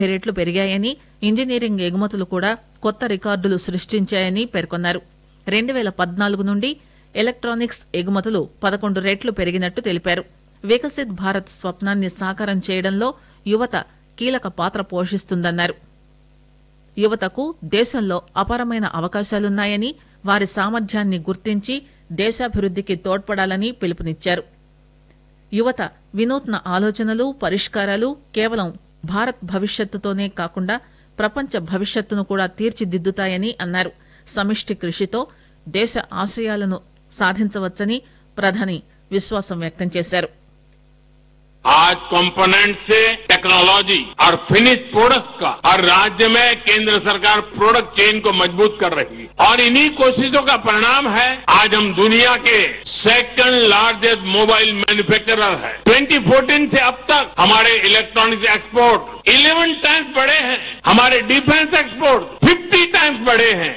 రెట్లు పెరిగాయని ఇంజనీరింగ్ ఎగుమతులు కూడా కొత్త రికార్డులు సృష్టించాయని పేర్కొన్నారు రెండు పేల పద్నాలుగు నుండి ఎలక్ట్రానిక్స్ ఎగుమతులు పదకొండు రెట్లు పెరిగినట్టు తెలిపారు వికసిత్ భారత్ స్వప్నాన్ని సాకారం చేయడంలో యువత కీలక పాత్ర పోషిస్తుందన్నారు యువతకు దేశంలో అపారమైన అవకాశాలున్నాయని వారి సామర్థ్యాన్ని గుర్తించి దేశాభివృద్దికి తోడ్పడాలని పిలుపునిచ్చారు యువత వినూత్న ఆలోచనలు పరిష్కారాలు కేవలం భారత్ భవిష్యత్తుతోనే కాకుండా ప్రపంచ భవిష్యత్తును కూడా తీర్చిదిద్దుతాయని అన్నారు సమిష్టి కృషితో దేశ ఆశయాలను సాధించవచ్చని ప్రధాని విశ్వాసం వ్యక్తం చేశారు आज कंपोनेंट से टेक्नोलॉजी और फिनिश प्रोडक्ट्स का हर राज्य में केंद्र सरकार प्रोडक्ट चेन को मजबूत कर रही है और इन्हीं कोशिशों का परिणाम है आज हम दुनिया के सेकंड लार्जेस्ट मोबाइल मैन्युफैक्चरर है 2014 से अब तक हमारे इलेक्ट्रॉनिक्स एक्सपोर्ट 11 टाइम्स बढ़े हैं हमारे डिफेंस एक्सपोर्ट 50 टाइम्स बढ़े हैं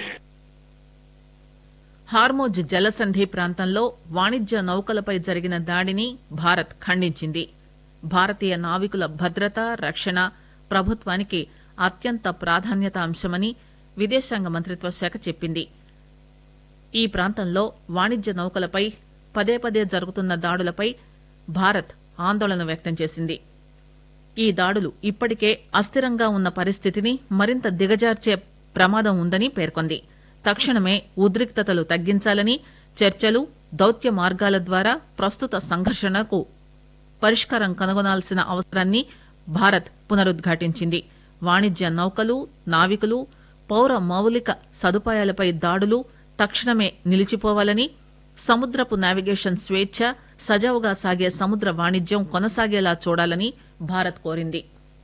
హార్మోజ్ జలసంధి ప్రాంతంలో వాణిజ్య నౌకలపై జరిగిన దాడిని భారత్ ఖండించింది భారతీయ నావికుల భద్రత రక్షణ ప్రభుత్వానికి అత్యంత ప్రాధాన్యత అంశమని విదేశాంగ మంత్రిత్వ శాఖ చెప్పింది ఈ ప్రాంతంలో వాణిజ్య నౌకలపై పదే పదే జరుగుతున్న దాడులపై భారత్ ఆందోళన వ్యక్తం చేసింది ఈ దాడులు ఇప్పటికే అస్థిరంగా ఉన్న పరిస్థితిని మరింత దిగజార్చే ప్రమాదం ఉందని పేర్కొంది తక్షణమే ఉద్రిక్తతలు తగ్గించాలని చర్చలు దౌత్య మార్గాల ద్వారా ప్రస్తుత సంఘర్షణకు పరిష్కారం కనుగొనాల్సిన అవసరాన్ని భారత్ పునరుద్ఘాటించింది వాణిజ్య నౌకలు నావికులు పౌర మౌలిక సదుపాయాలపై దాడులు తక్షణమే నిలిచిపోవాలని సముద్రపు నావిగేషన్ స్వేచ్ఛ సజావుగా సాగే సముద్ర వాణిజ్యం కొనసాగేలా చూడాలని భారత్ కోరింది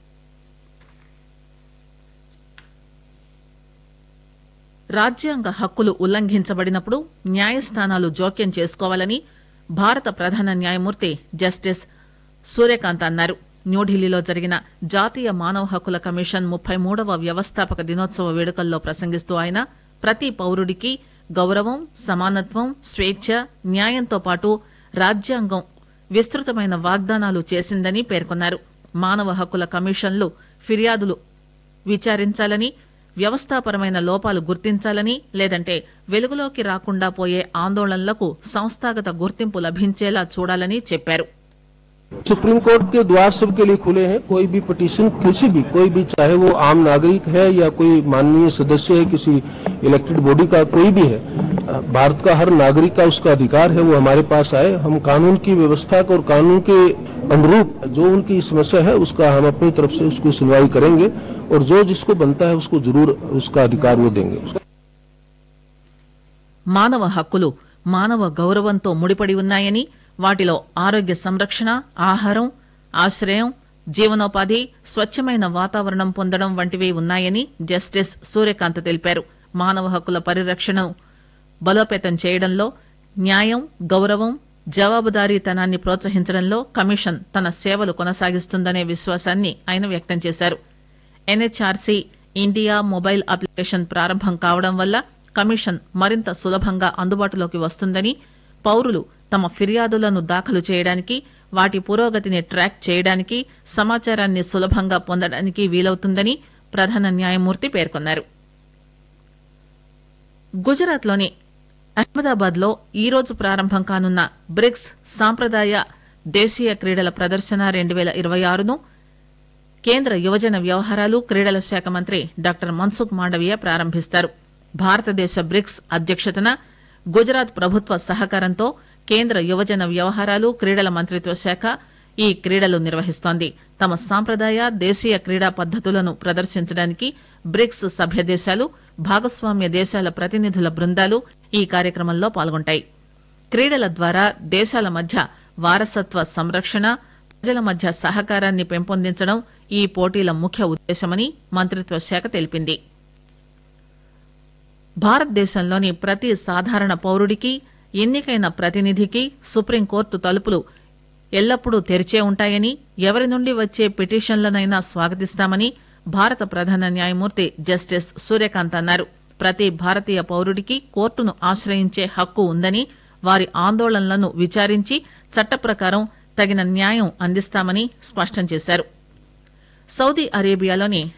రాజ్యాంగ హక్కులు ఉల్లంఘించబడినప్పుడు న్యాయస్థానాలు జోక్యం చేసుకోవాలని భారత ప్రధాన న్యాయమూర్తి జస్టిస్ సూర్యకాంత్ అన్నారు న్యూఢిల్లీలో జరిగిన జాతీయ మానవ హక్కుల కమిషన్ ముప్పై మూడవ వ్యవస్థాపక దినోత్సవ వేడుకల్లో ప్రసంగిస్తూ ఆయన ప్రతి పౌరుడికి గౌరవం సమానత్వం స్వేచ్ఛ న్యాయంతో పాటు రాజ్యాంగం విస్తృతమైన వాగ్దానాలు చేసిందని పేర్కొన్నారు మానవ హక్కుల కమిషన్లు ఫిర్యాదులు విచారించాలని వ్యవస్థాపరమైన లోపాలు గుర్తించాలని లేదంటే వెలుగులోకి రాకుండా పోయే ఆందోళనలకు సంస్థాగత గుర్తింపు లభించేలా చూడాలని చెప్పారు सुप्रीम कोर्ट के द्वार सबके लिए खुले हैं कोई भी पिटीशन किसी भी कोई भी चाहे वो आम नागरिक है या कोई माननीय सदस्य है किसी इलेक्टेड बॉडी का कोई भी है भारत का हर नागरिक का उसका अधिकार है वो हमारे पास आए हम कानून की व्यवस्था को और कानून के अनुरूप जो उनकी समस्या है उसका हम अपनी तरफ से उसको सुनवाई करेंगे और जो जिसको बनता है उसको जरूर उसका अधिकार वो देंगे మానవ హక్కులు మానవ గౌరవంతో ముడిపడి ఉన్నాయని వాటిలో ఆరోగ్య సంరక్షణ ఆహారం ఆశ్రయం జీవనోపాధి స్వచ్ఛమైన వాతావరణం పొందడం వంటివి ఉన్నాయని జస్టిస్ సూర్యకాంత్ తెలిపారు మానవ హక్కుల పరిరక్షణను బలోపేతం చేయడంలో న్యాయం గౌరవం జవాబుదారీతనాన్ని ప్రోత్సహించడంలో కమిషన్ తన సేవలు కొనసాగిస్తుందనే విశ్వాసాన్ని ఆయన వ్యక్తం చేశారు ఎన్హెచ్ఆర్సీ ఇండియా మొబైల్ అప్లికేషన్ ప్రారంభం కావడం వల్ల కమిషన్ మరింత సులభంగా అందుబాటులోకి వస్తుందని పౌరులు తమ ఫిర్యాదులను దాఖలు చేయడానికి వాటి పురోగతిని ట్రాక్ చేయడానికి సమాచారాన్ని సులభంగా పొందడానికి వీలవుతుందని ప్రధాన న్యాయమూర్తి పేర్కొన్నారు గుజరాత్లోని అహ్మదాబాద్ లో ఈ రోజు ప్రారంభం కానున్న బ్రిక్స్ సాంప్రదాయ దేశీయ క్రీడల ప్రదర్శన రెండు వేల ఇరవై ఆరును కేంద్ర యువజన వ్యవహారాలు క్రీడల శాఖ మంత్రి డాక్టర్ మన్సుఖ్ మాండవీయ ప్రారంభిస్తారు భారతదేశ బ్రిక్స్ అధ్యక్షతన గుజరాత్ ప్రభుత్వ సహకారంతో కేంద్ర యువజన వ్యవహారాలు క్రీడల మంత్రిత్వ శాఖ ఈ క్రీడలు నిర్వహిస్తోంది తమ సాంప్రదాయ దేశీయ క్రీడా పద్దతులను ప్రదర్శించడానికి బ్రిక్స్ సభ్య దేశాలు భాగస్వామ్య దేశాల ప్రతినిధుల బృందాలు ఈ కార్యక్రమంలో పాల్గొంటాయి క్రీడల ద్వారా దేశాల మధ్య వారసత్వ సంరక్షణ ప్రజల మధ్య సహకారాన్ని పెంపొందించడం ఈ పోటీల ముఖ్య ఉద్దేశమని మంత్రిత్వ శాఖ తెలిపింది భారతదేశంలోని ప్రతి సాధారణ పౌరుడికి ఎన్నికైన ప్రతినిధికి సుప్రీంకోర్టు తలుపులు ఎల్లప్పుడూ తెరిచే ఉంటాయని ఎవరి నుండి వచ్చే పిటిషన్లనైనా స్వాగతిస్తామని భారత ప్రధాన న్యాయమూర్తి జస్టిస్ సూర్యకాంత్ అన్నారు ప్రతి భారతీయ పౌరుడికి కోర్టును ఆశ్రయించే హక్కు ఉందని వారి ఆందోళనలను విచారించి చట్ట ప్రకారం తగిన న్యాయం అందిస్తామని స్పష్టం చేశారు సౌదీ అరేబియాలోని